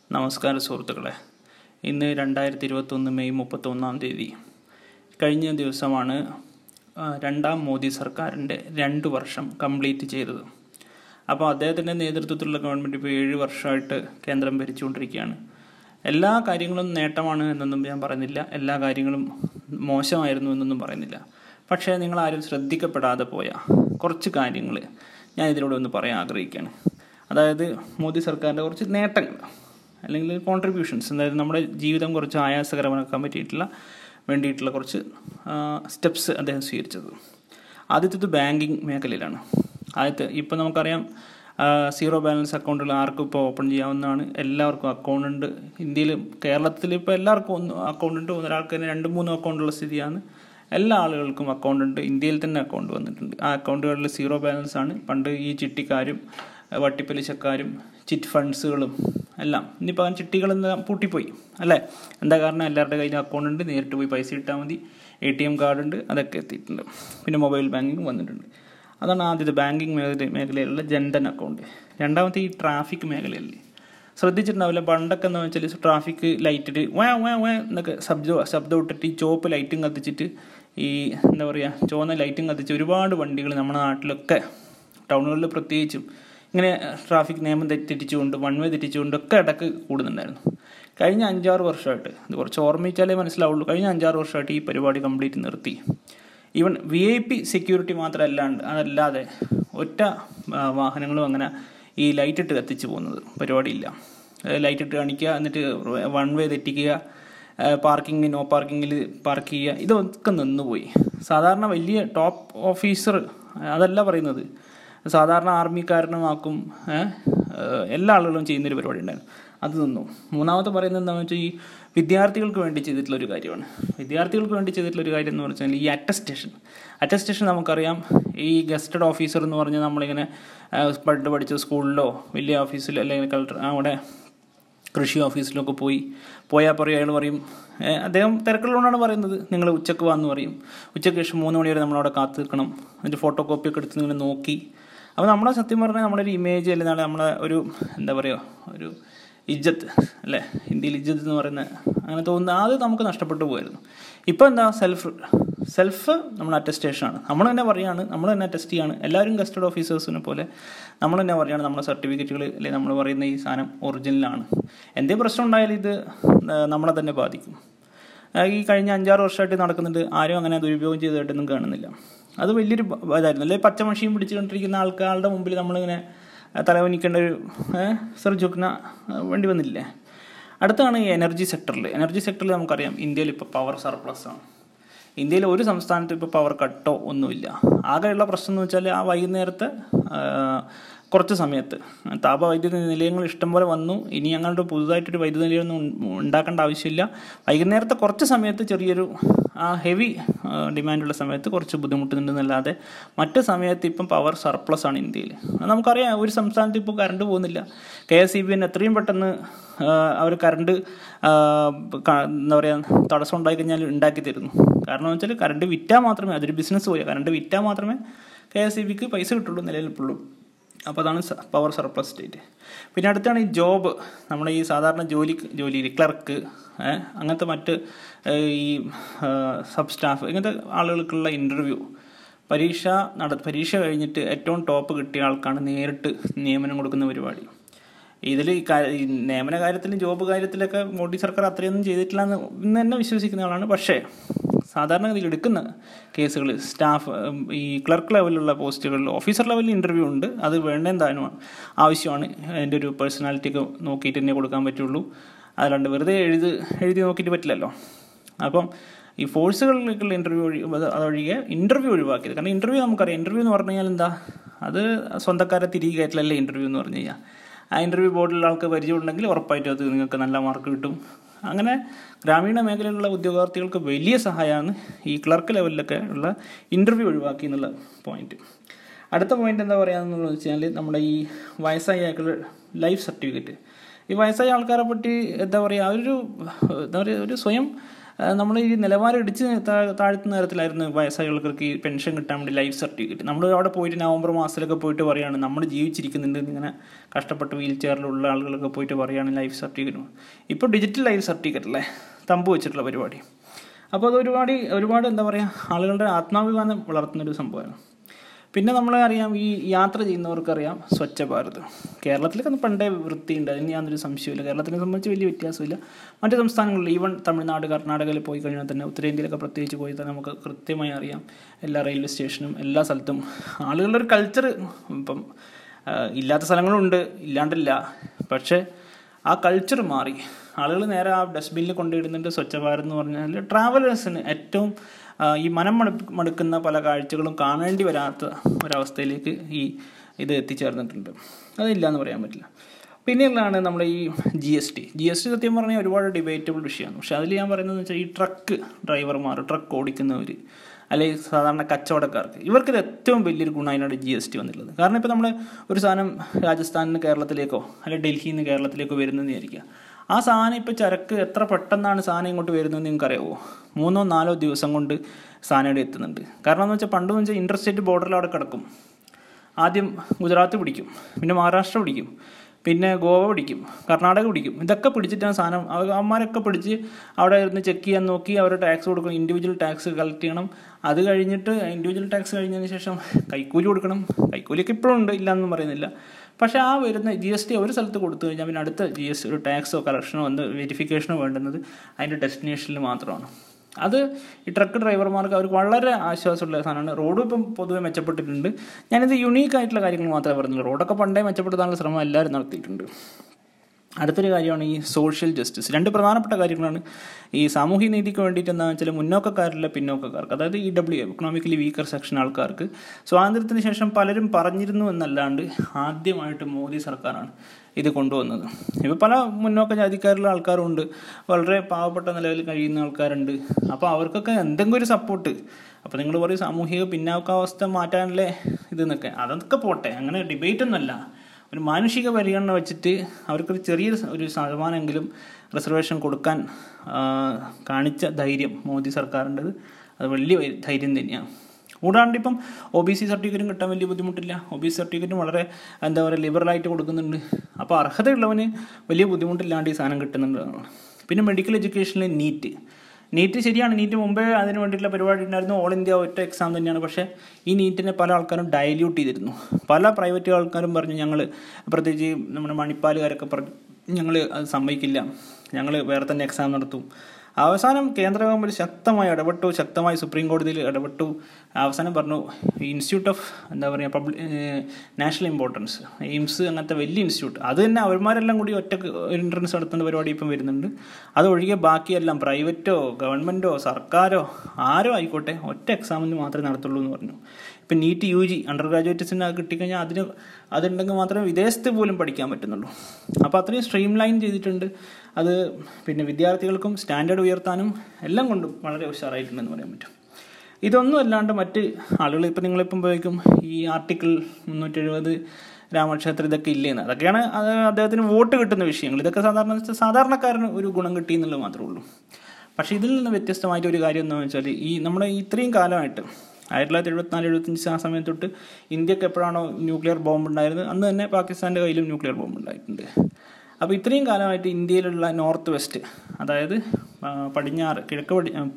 നമസ്കാരം സുഹൃത്തുക്കളെ ഇന്ന് രണ്ടായിരത്തി ഇരുപത്തൊന്ന് മെയ് മുപ്പത്തൊന്നാം തീയതി കഴിഞ്ഞ ദിവസമാണ് ആ, രണ്ടാം മോദി സർക്കാരിൻ്റെ രണ്ട് വർഷം കംപ്ലീറ്റ് ചെയ്തത് അപ്പോൾ അദ്ദേഹത്തിൻ്റെ നേതൃത്വത്തിലുള്ള ഗവൺമെൻറ് ഇപ്പോൾ ഏഴ് വർഷമായിട്ട് കേന്ദ്രം ഭരിച്ചുകൊണ്ടിരിക്കുകയാണ് എല്ലാ കാര്യങ്ങളും നേട്ടമാണ് എന്നൊന്നും ഞാൻ പറയുന്നില്ല എല്ലാ കാര്യങ്ങളും മോശമായിരുന്നു എന്നൊന്നും പറയുന്നില്ല പക്ഷേ നിങ്ങൾ ആരും ശ്രദ്ധിക്കപ്പെടാതെ പോയ കുറച്ച് കാര്യങ്ങൾ ഞാൻ ഇതിലൂടെ ഒന്ന് പറയാൻ ആഗ്രഹിക്കുകയാണ് അതായത് മോദി സർക്കാരിൻ്റെ കുറച്ച് നേട്ടങ്ങൾ അല്ലെങ്കിൽ കോൺട്രിബ്യൂഷൻസ് അതായത് നമ്മുടെ ജീവിതം കുറച്ച് ആയാസകരമാക്കാൻ പറ്റിയിട്ടുള്ള വേണ്ടിയിട്ടുള്ള കുറച്ച് സ്റ്റെപ്സ് അദ്ദേഹം സ്വീകരിച്ചത് ആദ്യത്തേത് ബാങ്കിങ് മേഖലയിലാണ് ആദ്യത്തെ ഇപ്പോൾ നമുക്കറിയാം ആ, സീറോ ബാലൻസ് അക്കൗണ്ടുകൾ ആർക്കും ഇപ്പോൾ ഓപ്പൺ ചെയ്യാവുന്നതാണ് എല്ലാവർക്കും അക്കൗണ്ട് ഉണ്ട് ഇന്ത്യയിൽ കേരളത്തിൽ ഇപ്പോൾ എല്ലാവർക്കും ഒന്ന് അക്കൗണ്ട് ഉണ്ട് ഒരാൾക്ക് തന്നെ രണ്ട് മൂന്ന് അക്കൗണ്ടുള്ള സ്ഥിതിയാണ് എല്ലാ ആളുകൾക്കും അക്കൗണ്ട് ഉണ്ട് ഇന്ത്യയിൽ തന്നെ അക്കൗണ്ട് വന്നിട്ടുണ്ട് ആ അക്കൗണ്ടുകളിൽ സീറോ ബാലൻസ് ആണ് പണ്ട് ഈ ചിട്ടിക്കാരും അഹ് വട്ടിപ്പലിശക്കാരും ചിറ്റ് ഫണ്ട്സുകളും എല്ലാം ഇനിയിപ്പോൾ ആ ചിട്ടികളെല്ലാം പൂട്ടിപ്പോയി അല്ലേ എന്താ കാരണം എല്ലാവരുടെ കയ്യിൽ അക്കൗണ്ട് ഉണ്ട് നേരിട്ട് പോയി പൈസ ഇട്ടാൽ മതി എ ടി എം കാർഡ് ഉണ്ട് അതൊക്കെ എത്തിയിട്ടുണ്ട് പിന്നെ മൊബൈൽ ബാങ്കിങ് വന്നിട്ടുണ്ട് അതാണ് ആദ്യത്തെ ബാങ്കിങ് മേഖല മേഖലയിലുള്ള ജൻധൻ അക്കൗണ്ട് രണ്ടാമത്തെ ഈ ട്രാഫിക് മേഖലയിൽ ശ്രദ്ധിച്ചിട്ടുണ്ടാവില്ല പണ്ടൊക്കെ എന്ന് വെച്ചാൽ ട്രാഫിക് ലൈറ്റിട്ട് വേ വേ വേ എന്നൊക്കെ ശബ്ദം ശബ്ദം ഇട്ടിട്ട് ഈ ചുവപ്പ് ലൈറ്റും കത്തിച്ചിട്ട് ഈ എന്താ പറയുക ചുവന്ന ലൈറ്റും കത്തിച്ച് ഒരുപാട് വണ്ടികൾ നമ്മുടെ നാട്ടിലൊക്കെ ടൗണുകളിൽ പ്രത്യേകിച്ചും ഇങ്ങനെ ട്രാഫിക് നിയമം തെറ്റി- തെറ്റിച്ചുകൊണ്ട് വൺ വേ തെറ്റിച്ചുകൊണ്ട് ഒക്കെ ഇടക്ക് കൂടുന്നുണ്ടായിരുന്നു കഴിഞ്ഞ അഞ്ചാറ് വർഷമായിട്ട് ഇത് കുറച്ച് ഓർമ്മിച്ചാലേ മനസ്സിലാവുള്ളൂ കഴിഞ്ഞ അഞ്ചാറ് വർഷമായിട്ട് ഈ പരിപാടി കംപ്ലീറ്റ് നിർത്തി even V I P security മാത്രമല്ലാണ്ട് അതല്ലാതെ ഒറ്റ ആ, വാഹനങ്ങളും അങ്ങനെ ഈ ലൈറ്റ് ഇട്ട് കത്തിച്ച് പോകുന്നത് പരിപാടിയില്ല ലൈറ്റ് ഇട്ട് കാണിക്കുക എന്നിട്ട് വൺ വേ തെറ്റിക്കുക പാർക്കിംഗ് നോ പാർക്കിങ്ങിൽ പാർക്ക് ചെയ്യുക ഇതൊക്കെ നിന്നുപോയി സാധാരണ വലിയ ടോപ്പ് ഓഫീസർ അതല്ല പറയുന്നത് സാധാരണ ആർമിക്കാരനുമാക്കും ഏഹ്, ഏഹ്, എല്ലാ ആളുകളും ചെയ്യുന്നൊരു പരിപാടി ഉണ്ടായിരുന്നു അത് നിന്നു മൂന്നാമത്തെ പറയുന്നത് എന്താണെന്ന് വെച്ചാൽ ഈ വിദ്യാർത്ഥികൾക്ക് വേണ്ടി ചെയ്തിട്ടുള്ള ഒരു കാര്യമാണ് വിദ്യാർത്ഥികൾക്ക് വേണ്ടി ചെയ്തിട്ടുള്ള ഒരു കാര്യം എന്ന് വെച്ചാൽ ഈ അറ്റസ്റ്റേഷൻ അറ്റസ്റ്റേഷൻ നമുക്കറിയാം ഈ ഗസ്റ്റഡ് ഓഫീസർ എന്ന് പറഞ്ഞാൽ നമ്മളിങ്ങനെ ഏഹ്, പണ്ട് പഠിച്ച സ്കൂളിലോ വലിയ ഓഫീസിലോ അല്ലെങ്കിൽ കളക്ടർ അവിടെ കൃഷി ഓഫീസിലൊക്കെ പോയി പോയാൽ പറയും അയാൾ പറയും "ഏ, അദ്ദേഹം തിരക്കുള്ളതുകൊണ്ടാണ് പറയുന്നത് നിങ്ങൾ ഉച്ചക്ക് വന്ന് പറയും ഉച്ചയ്ക്ക് ശേഷം മൂന്ന് മണി വരെ നമ്മളവിടെ കാത്തു നിൽക്കണം എന്നിട്ട് ഫോട്ടോ കോപ്പി ഒക്കെ എടുത്ത് നിങ്ങൾ നോക്കി അപ്പോൾ നമ്മളെ സത്യം പറഞ്ഞാൽ നമ്മുടെ ഒരു ഇമേജ് അല്ലെങ്കിൽ നാളെ നമ്മളെ ഒരു എന്താ പറയുക ഒരു ഇജ്ജത്ത് അല്ലേ ഇന്ത്യയിൽ ഇജ്ജത്ത് എന്ന് പറയുന്ന അങ്ങനെ തോന്നുന്ന അത് നമുക്ക് നഷ്ടപ്പെട്ടു പോയിരുന്നു ഇപ്പോൾ എന്താ സെൽഫ് സെൽഫ് നമ്മൾ അറ്റസ്റ്റേഷനാണ് നമ്മൾ തന്നെ പറയാണ് നമ്മൾ തന്നെ അറ്റസ്റ്റ് ചെയ്യാണ് എല്ലാവരും ഗസ്റ്റഡ് ഓഫീസേഴ്സിനെ പോലെ നമ്മൾ തന്നെ പറയാണ് നമ്മുടെ സർട്ടിഫിക്കറ്റുകൾ അല്ലെങ്കിൽ നമ്മൾ പറയുന്ന ഈ സാധനം ഒറിജിനലാണ് എന്തെങ്കിലും പ്രശ്നം ഉണ്ടായാലും ഇത് ആ, നമ്മളെ തന്നെ ബാധിക്കും ആ, ഈ കഴിഞ്ഞ അഞ്ചാറ് വർഷമായിട്ട് നടക്കുന്നുണ്ട് ആരും അങ്ങനെ ദുരുപയോഗം ചെയ്തതായിട്ടൊന്നും കാണുന്നില്ല അത് വലിയൊരു ബ- ഇതായിരുന്നു അല്ലെങ്കിൽ പച്ച മഷിയും പിടിച്ചുകൊണ്ടിരിക്കുന്ന ആൾക്കാരുടെ മുമ്പിൽ നമ്മളിങ്ങനെ ആ, തലവനിക്കേണ്ട ഒരു സർ ജുഗ്ന വേണ്ടി വന്നില്ലേ അടുത്താണ് ഈ എനർജി സെക്ടറിൽ എനർജി സെക്ടറിൽ നമുക്കറിയാം ഇന്ത്യയിൽ ഇപ്പോൾ പവർ സർപ്ലസ് ആണ് ഇന്ത്യയിൽ ഒരു സംസ്ഥാനത്തും ഇപ്പോൾ പവർ കട്ടോ ഒന്നുമില്ല ആകെയുള്ള പ്രശ്നം എന്ന് വെച്ചാൽ ആ വൈകുന്നേരത്തെ ആ, കുറച്ച് സമയത്ത് താപവൈദ്യുത നിലയങ്ങൾ ഇഷ്ടംപോലെ വന്നു ഇനി ഞങ്ങളുടെ പുതുതായിട്ടൊരു വൈദ്യുത നിലയമൊന്നും ഉൺ- ഉണ്ടാക്കേണ്ട ആവശ്യമില്ല വൈകുന്നേരത്തെ കുറച്ച് സമയത്ത് ചെറിയൊരു ആ ഹെവി ഡിമാൻഡുള്ള സമയത്ത് കുറച്ച് ബുദ്ധിമുട്ടുന്നുണ്ടെന്നല്ലാതെ മറ്റ് സമയത്ത് ഇപ്പം പവർ സർപ്ലസ് ആണ് ഇന്ത്യയിൽ അത് നമുക്കറിയാം ഒരു സംസ്ഥാനത്ത് ഇപ്പോൾ കറണ്ട് പോകുന്നില്ല കെ എസ് ഇ ബി എത്രയും പെട്ടെന്ന് അവർ കറണ്ട് എന്താ പറയുക തടസ്സം ഉണ്ടായി കഴിഞ്ഞാൽ ഉണ്ടാക്കി തരുന്നു കാരണം എന്ന് വെച്ചാൽ കറണ്ട് വിറ്റാൽ മാത്രമേ അതൊരു ബിസിനസ് പോയാൽ കറണ്ട് വിറ്റാൽ മാത്രമേ കെ എസ് ഇ ബിക്ക് പൈസ കിട്ടുള്ളൂ നിലനിൽപ്പുള്ളൂ അപ്പോൾ അതാണ് പവർ സർപ്ലസ് സ്റ്റേറ്റ് പിന്നെ അടുത്താണ് ഈ ജോബ് നമ്മുടെ ഈ സാധാരണ ജോലി ജോലി ക്ലർക്ക് അങ്ങനത്തെ മറ്റ് ഏഹ്, ഈ സബ് സ്റ്റാഫ് ഇങ്ങനത്തെ ആളുകൾക്കുള്ള ഇൻ്റർവ്യൂ പരീക്ഷ നട പരീക്ഷ കഴിഞ്ഞിട്ട് ഏറ്റവും ടോപ്പ് കിട്ടിയ ആൾക്കാണ് നേരിട്ട് നിയമനം കൊടുക്കുന്ന പരിപാടി ഇതിൽ ഈ കാ- ഈ നിയമന കാര്യത്തിലും ജോബ് കാര്യത്തിലൊക്കെ മോഡി സർക്കാർ അത്രയൊന്നും ചെയ്തിട്ടില്ല എന്ന് ഇന്ന് തന്നെ വിശ്വസിക്കുന്ന ആളാണ് പക്ഷേ സാധാരണ ഇതിൽ എടുക്കുന്ന കേസുകൾ സ്റ്റാഫ് ഉം, ഈ ക്ലർക്ക് ലെവലിലുള്ള പോസ്റ്റുകളിൽ ഓഫീസർ ലെവലിൽ ഇൻ്റർവ്യൂ ഉണ്ട് അത് വേണ്ട എന്തായാലും ആവശ്യമാണ് അതിൻ്റെ ഒരു പേഴ്സണാലിറ്റി ഒക്കെ നോക്കിയിട്ട് തന്നെ കൊടുക്കാൻ പറ്റുള്ളൂ അല്ലാണ്ട് വെറുതെ എഴുതി എഴുതി നോക്കിയിട്ട് പറ്റില്ലല്ലോ അപ്പം ഈ ഫോഴ്സുകളിലേക്കുള്ള ഇൻ്റർവ്യൂ ഒഴി അത് അതൊഴികെ ഇൻ്റർവ്യൂ ഒഴിവാക്കിയത് കാരണം ഇൻ്റർവ്യൂ നമുക്കറിയാം ഇൻ്റർവ്യൂ എന്ന് പറഞ്ഞു കഴിഞ്ഞാൽ എന്താ അത് സ്വന്തക്കാരെ തിരികെ കയറ്റിലല്ലേ ഇൻ്റർവ്യൂ എന്ന് പറഞ്ഞു കഴിഞ്ഞാൽ ആ ഇൻ്റർവ്യൂ ബോർഡിലുള്ള ആൾക്ക് പരിചയമുണ്ടെങ്കിൽ ഉറപ്പായിട്ടും അത് നിങ്ങൾക്ക് നല്ല മാർക്ക് കിട്ടും അങ്ങനെ ഗ്രാമീണ മേഖലയിലുള്ള ഉദ്യോഗാർത്ഥികൾക്ക് വലിയ സഹായമാണ് ഈ ക്ലർക്ക് ലെവലിലൊക്കെ ഉള്ള ഇൻ്റർവ്യൂ ഒഴിവാക്കി എന്നുള്ള പോയിന്റ് അടുത്ത പോയിന്റ് എന്താ പറയുകയെന്നുള്ളത് വെച്ചാൽ നമ്മുടെ ഈ വയസ്സായ ആൾക്കുള്ള ലൈഫ് സർട്ടിഫിക്കറ്റ് ഈ വയസ്സായ ആൾക്കാരെ പറ്റി എന്താ പറയുക അവരൊരു എന്താ പറയുക ഒരു സ്വയം നമ്മൾ ഈ നിലവാരം ഇടിച്ച് താ- താഴ്ത്തുന്ന തരത്തിലായിരുന്നു വയസ്സായവർക്ക് ഈ പെൻഷൻ കിട്ടാൻ വേണ്ടി ലൈഫ് സർട്ടിഫിക്കറ്റ് നമ്മൾ അവിടെ പോയിട്ട് നവംബർ മാസത്തിലൊക്കെ പോയിട്ട് പറയുകയാണ് നമ്മൾ ജീവിച്ചിരിക്കുന്നുണ്ട് ഇങ്ങനെ കഷ്ടപ്പെട്ട് വീൽ ചെയറിലുള്ള ആളുകളൊക്കെ പോയിട്ട് പറയുകയാണ് ലൈഫ് സർട്ടിഫിക്കറ്റ് ഇപ്പോൾ ഡിജിറ്റൽ ലൈഫ് സർട്ടിഫിക്കറ്റ് അല്ലേ തമ്പ് വെച്ചിട്ടുള്ള പരിപാടി അപ്പോൾ അത് ഒരുപാട് ഒരുപാട് എന്താ പറയുക ആളുകളുടെ ആത്മാഭിമാനം വളർത്തുന്നൊരു സംഭവമാണ് പിന്നെ നമ്മളെ അറിയാം ഈ യാത്ര ചെയ്യുന്നവർക്കറിയാം സ്വച്ഛ ഭാരത് കേരളത്തിലൊക്കെ പണ്ടേ വൃത്തിയുണ്ട് അതിന് യാതൊരു സംശയമില്ല കേരളത്തിനെ സംബന്ധിച്ച് വലിയ വ്യത്യാസമില്ല മറ്റ് സംസ്ഥാനങ്ങളിൽ ഈവൻ തമിഴ്നാട് കർണാടകയിൽ പോയി കഴിഞ്ഞാൽ തന്നെ ഉത്തരേന്ത്യയിലൊക്കെ പ്രത്യേകിച്ച് പോയി തന്നെ നമുക്ക് കൃത്യമായി അറിയാം എല്ലാ റെയിൽവേ സ്റ്റേഷനും എല്ലാ സ്ഥലത്തും ആളുകളുടെ ഒരു കൾച്ചർ ഇപ്പം ആ, ഇല്ലാത്ത സ്ഥലങ്ങളുണ്ട് ഇല്ലാണ്ടില്ല പക്ഷേ ആ കൾച്ചർ മാറി ആളുകൾ നേരെ ആ ഡസ്റ്റ്ബിന്നിൽ കൊണ്ടിടുന്നുണ്ട് സ്വച്ഛ ഭാരത് എന്ന് പറഞ്ഞാൽ ട്രാവലേഴ്സിന് ഏറ്റവും ആ, ഈ മനം മടുപ്പ് മടുക്കുന്ന പല കാഴ്ചകളും കാണേണ്ടി വരാത്ത ഒരവസ്ഥയിലേക്ക് ഈ ഇത് എത്തിച്ചേർന്നിട്ടുണ്ട് അതില്ല എന്ന് പറയാൻ പറ്റില്ല പിന്നെയുള്ളതാണ് നമ്മുടെ ഈ G S T G S T സത്യം പറഞ്ഞാൽ ഒരുപാട് ഡിബേറ്റബിൾ വിഷയമാണ് പക്ഷെ അതിൽ ഞാൻ പറയുന്നത് വെച്ചാൽ ഈ ട്രക്ക് ഡ്രൈവർമാർ ട്രക്ക് ഓടിക്കുന്നവർ അല്ലെങ്കിൽ സാധാരണ കച്ചവടക്കാർക്ക് ഇവർക്ക് ഇത് ഏറ്റവും വലിയൊരു ഗുണമായിട്ടാണ് ജി എസ് ടി വന്നിട്ടുള്ളത് കാരണം ഇപ്പോൾ നമ്മൾ ഒരു സാധനം രാജസ്ഥാനിൽ നിന്ന് കേരളത്തിലേക്കോ അല്ലെങ്കിൽ ഡൽഹിയിൽ നിന്ന് കേരളത്തിലേക്കോ വരുന്നതെന്ന് വിചാരിക്കുക ആ സാധനം ഇപ്പോൾ ചരക്ക് എത്ര പെട്ടെന്നാണ് സാധനം ഇങ്ങോട്ട് വരുന്നതെന്ന് നിങ്ങൾക്ക് അറിയാമോ മൂന്നോ നാലോ ദിവസം കൊണ്ട് സാധനം ഇവിടെ എത്തുന്നുണ്ട് കാരണം എന്ന് വെച്ചാൽ പണ്ടെന്ന് വെച്ചാൽ ഇൻ്റർസ്റ്റേറ്റ് ബോർഡറിൽ അവിടെ കിടക്കും ആദ്യം ഗുജറാത്ത് പിടിക്കും പിന്നെ മഹാരാഷ്ട്ര പിടിക്കും പിന്നെ ഗോവ പിടിക്കും കർണാടക പിടിക്കും ഇതൊക്കെ പിടിച്ചിട്ടാണ് സാധനം അവ- അവന്മാരൊക്കെ പിടിച്ച് അവിടെ ഇരുന്ന് ചെക്ക് ചെയ്യാൻ നോക്കി അവർ ടാക്സ് കൊടുക്കണം ഇൻഡിവിജ്വൽ ടാക്സ് കളക്ട് ചെയ്യണം അത് കഴിഞ്ഞിട്ട് ഇൻഡിവിജ്വൽ ടാക്സ് കഴിഞ്ഞതിന് ശേഷം കൈക്കൂലി കൊടുക്കണം കൈക്കൂലിയൊക്കെ ഇപ്പോഴും ഉണ്ട് ഇല്ലയെന്നും പറയുന്നില്ല പക്ഷേ ആ വരുന്ന ജി എസ് ടി ഒരു സ്ഥലത്ത് കൊടുത്തു കഴിഞ്ഞാൽ പിന്നെ അടുത്ത ജി എസ് ഒരു ടാക്സോ കളക്ഷനോ എന്ത് വെരിഫിക്കേഷനോ വേണ്ടുന്നത് അതിൻ്റെ ഡെസ്റ്റിനേഷനിൽ മാത്രമാണ് അത് ഈ ട്രക്ക് ഡ്രൈവർമാർക്ക് അവർക്ക് വളരെ ആശ്വാസമുള്ള സാധനമാണ് റോഡ് ഇപ്പം പൊതുവെ മെച്ചപ്പെട്ടിട്ടുണ്ട് ഞാനിത് യുണീക്ക് ആയിട്ടുള്ള കാര്യങ്ങൾ മാത്രമേ പറഞ്ഞുള്ളൂ റോഡൊക്കെ പണ്ടേ മെച്ചപ്പെടുത്താനുള്ള ശ്രമം എല്ലാവരും നടത്തിയിട്ടുണ്ട് അടുത്തൊരു കാര്യമാണ് ഈ സോഷ്യൽ ജസ്റ്റിസ് രണ്ട് പ്രധാനപ്പെട്ട കാര്യങ്ങളാണ് ഈ സാമൂഹ്യ നീതിക്ക് വേണ്ടിയിട്ട് എന്താണെന്ന് വെച്ചാൽ മുന്നോക്കക്കാരിലെ പിന്നോക്കക്കാർക്ക് അതായത് ഈ ഡബ്ല്യു എക്കണോമിക്കലി വീക്കർ സെക്ഷൻ ആൾക്കാർക്ക് സ്വാതന്ത്ര്യത്തിന് ശേഷം പലരും പറഞ്ഞിരുന്നു എന്നല്ലാണ്ട് ആദ്യമായിട്ട് മോദി സർക്കാരാണ് ഇത് കൊണ്ടുവന്നത് ഇപ്പോൾ പല മുന്നോക്ക ജാതിക്കാരിലുള്ള ആൾക്കാരുണ്ട് വളരെ പാവപ്പെട്ട നിലയിൽ കഴിയുന്ന ആൾക്കാരുണ്ട് അപ്പോൾ അവർക്കൊക്കെ എന്തെങ്കിലും ഒരു സപ്പോർട്ട് അപ്പോൾ നിങ്ങൾ പറയും സാമൂഹിക പിന്നാക്കാവസ്ഥ മാറ്റാനല്ലേ ഇതെന്നൊക്കെ അതൊക്കെ പോട്ടെ അങ്ങനെ ഡിബേറ്റ് ഒന്നുമല്ല ഒരു മാനുഷിക പരിഗണന വെച്ചിട്ട് അവർക്കൊരു ചെറിയ ഒരു ശതമാനമെങ്കിലും റിസർവേഷൻ കൊടുക്കാൻ ആ, കാണിച്ച ധൈര്യം മോദി സർക്കാരിൻ്റെത് അത് വലിയ ധൈര്യം തന്നെയാണ് കൂടാണ്ട് ഇപ്പം ഒ ബി സി സർട്ടിഫിക്കറ്റും കിട്ടാൻ വലിയ ബുദ്ധിമുട്ടില്ല ഒ ബി സി സർട്ടിഫിക്കറ്റും വളരെ എന്താ പറയുക ലിബറലായിട്ട് കൊടുക്കുന്നുണ്ട് അപ്പോൾ അർഹതയുള്ളവന് വലിയ ബുദ്ധിമുട്ടില്ലാണ്ട് ഈ സാധനം കിട്ടുന്നുണ്ട് പിന്നെ മെഡിക്കൽ എഡ്യൂക്കേഷനിൽ നീറ്റ് നീറ്റ് ശരിയാണ് നീറ്റ് മുമ്പേ അതിന് വേണ്ടിയിട്ടുള്ള പരിപാടി ഉണ്ടായിരുന്നു ഓൾ ഇന്ത്യ ഒറ്റ എക്സാം തന്നെയാണ് പക്ഷേ ഈ നീറ്റിനെ പല ആൾക്കാരും ഡയല്യൂട്ട് ചെയ്തിരുന്നു പല പ്രൈവറ്റ് ആൾക്കാരും പറഞ്ഞു ഞങ്ങൾ പ്രത്യേകിച്ച് നമ്മുടെ മണിപ്പാലുകാരൊക്കെ പറഞ്ഞു ഞങ്ങൾ അത് സമ്മതിക്കില്ല ഞങ്ങൾ വേറെ തന്നെ എക്സാം നടത്തും അവസാനം കേന്ദ്ര ഗവൺമെൻറ് ശക്തമായി ഇടപെട്ടു ശക്തമായി സുപ്രീം കോടതിയിൽ ഇടപെട്ടു അവസാനം പറഞ്ഞു ഇൻസ്റ്റിറ്റ്യൂട്ട് ഓഫ് എന്താ പറയുക പബ്ലിക് നാഷണൽ ഇമ്പോർട്ടൻസ് എയിംസ് അങ്ങനത്തെ വലിയ ഇൻസ്റ്റിറ്റ്യൂട്ട് അത് തന്നെ അവന്മാരെല്ലാം കൂടി ഒറ്റ എൻട്രൻസ് നടത്തുന്ന പരിപാടി ഇപ്പം വരുന്നുണ്ട് അതൊഴികെ ബാക്കിയെല്ലാം പ്രൈവറ്റോ ഗവൺമെൻറ്റോ സർക്കാരോ ആരോ ആയിക്കോട്ടെ ഒറ്റ എക്സാമിന് മാത്രമേ നടത്തുള്ളൂ എന്ന് പറഞ്ഞു ഇപ്പം നീറ്റ് യു ജി അണ്ടർ ഗ്രാജുവേറ്റ്സിന് കിട്ടിക്കഴിഞ്ഞാൽ അതിന് അതുണ്ടെങ്കിൽ മാത്രമേ വിദേശത്ത് പോലും പഠിക്കാൻ പറ്റുന്നുള്ളൂ അപ്പോൾ അത്രയും സ്ട്രീം ലൈൻ ചെയ്തിട്ടുണ്ട് അത് പിന്നെ വിദ്യാർത്ഥികൾക്കും സ്റ്റാൻഡേർഡ് ഉയർത്താനും എല്ലാം കൊണ്ടും വളരെ ഉഷാറായിട്ടുണ്ടെന്ന് പറയാൻ പറ്റും ഇതൊന്നും അല്ലാണ്ട് മറ്റ് ആളുകൾ ഇപ്പം നിങ്ങളിപ്പം ഉപയോഗിക്കും ഈ ആർട്ടിക്കിൾ മുന്നൂറ്റി എഴുപത് രാമക്ഷേത്രം ഇതൊക്കെ ഇല്ലേന്ന് അതൊക്കെയാണ് അത് അദ്ദേഹത്തിന് വോട്ട് കിട്ടുന്ന വിഷയങ്ങൾ ഇതൊക്കെ സാധാരണ സാധാരണക്കാരന് ഒരു ഗുണം കിട്ടി എന്നുള്ളത് മാത്രമേ ഉള്ളൂ പക്ഷേ ഇതിൽ നിന്ന് വ്യത്യസ്തമായിട്ട് ഒരു കാര്യം എന്താണെന്ന് വെച്ചാൽ ഈ നമ്മുടെ ഇത്രയും കാലമായിട്ട് ആയിരത്തി തൊള്ളായിരത്തി എഴുപത്തിനാല് എഴുപത്തഞ്ച് ആ സമയം തൊട്ട് ഇന്ത്യക്ക് എപ്പോഴാണോ ന്യൂക്ലിയർ ബോംബ് ഉണ്ടായിരുന്നത് അന്ന് തന്നെ പാകിസ്ഥാൻ്റെ കയ്യിലും ന്യൂക്ലിയർ ബോംബ് ഉണ്ടായിട്ടുണ്ട് അപ്പോൾ ഇത്രയും കാലമായിട്ട് ഇന്ത്യയിലുള്ള നോർത്ത് വെസ്റ്റ് അതായത് ആ, പടിഞ്ഞാറ് കിഴക്ക് പടി ആ,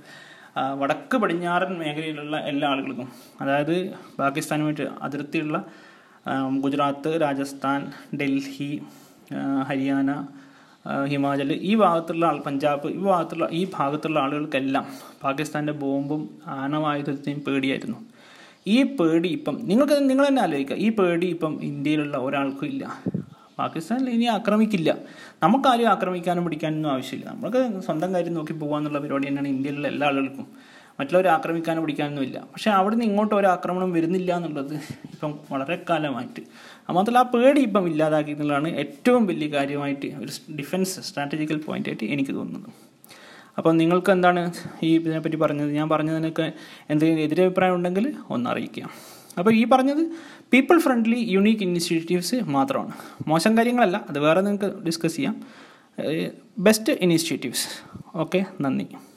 ആ, വടക്ക് പടിഞ്ഞാറൻ മേഖലയിലുള്ള എല്ലാ ആളുകൾക്കും അതായത് പാകിസ്ഥാനുമായിട്ട് അതിർത്തിയുള്ള ആ, ഗുജറാത്ത് രാജസ്ഥാൻ ഡൽഹി ആ, ഹരിയാന ആ, ഹിമാചൽ ഈ ഭാഗത്തുള്ള ആൾ പഞ്ചാബ് ഈ ഭാഗത്തുള്ള ഈ ഭാഗത്തുള്ള ആളുകൾക്കെല്ലാം പാകിസ്ഥാൻ്റെ ബോംബും ആണവായുധത്തെയും പേടിയായിരുന്നു ഈ പേടി ഇപ്പം നിങ്ങൾക്ക് നിങ്ങൾ തന്നെ ആലോചിക്കുക ഈ പേടി ഇപ്പം ഇന്ത്യയിലുള്ള ഒരാൾക്കും ഇല്ല പാകിസ്ഥാനിൽ ഇനി ആക്രമിക്കില്ല നമുക്കാരും ആക്രമിക്കാനും പിടിക്കാനൊന്നും ആവശ്യമില്ല നമുക്ക് സ്വന്തം കാര്യം നോക്കി പോകാന്നുള്ള പരിപാടി തന്നെയാണ് ഇന്ത്യയിലുള്ള എല്ലാ ആളുകൾക്കും മറ്റുള്ളവരെ ആക്രമിക്കാനും പിടിക്കാനൊന്നും ഇല്ല പക്ഷേ അവിടെ നിന്ന് ഇങ്ങോട്ട് ഒരു ആക്രമണം വരുന്നില്ല എന്നുള്ളത് ഇപ്പം വളരെ കാലമായിട്ട് അത് മാത്രമല്ല ആ പേടി ഇപ്പം ഇല്ലാതാക്കി എന്നുള്ളതാണ് ഏറ്റവും വലിയ കാര്യമായിട്ട് ഒരു ഡിഫൻസ് സ്ട്രാറ്റജിക്കൽ പോയിന്റ് ആയിട്ട് എനിക്ക് തോന്നുന്നത് അപ്പോൾ നിങ്ങൾക്ക് എന്താണ് ഈ ഇതിനെപ്പറ്റി പറഞ്ഞത് ഞാൻ പറഞ്ഞതിനൊക്കെ എന്തെങ്കിലും എതിരഭിപ്രായം ഉണ്ടെങ്കിൽ ഒന്ന് അറിയിക്കാം അപ്പോൾ ഈ പറഞ്ഞത് പീപ്പിൾ ഫ്രണ്ട്ലി യുണീക്ക് ഇനിഷ്യേറ്റീവ്സ് മാത്രമാണ് മോശം കാര്യങ്ങളല്ല അത് വേറെ നിങ്ങൾക്ക് ഡിസ്കസ് ചെയ്യാം ബെസ്റ്റ് ഇനീഷ്യേറ്റീവ്സ് ഓക്കെ നന്ദി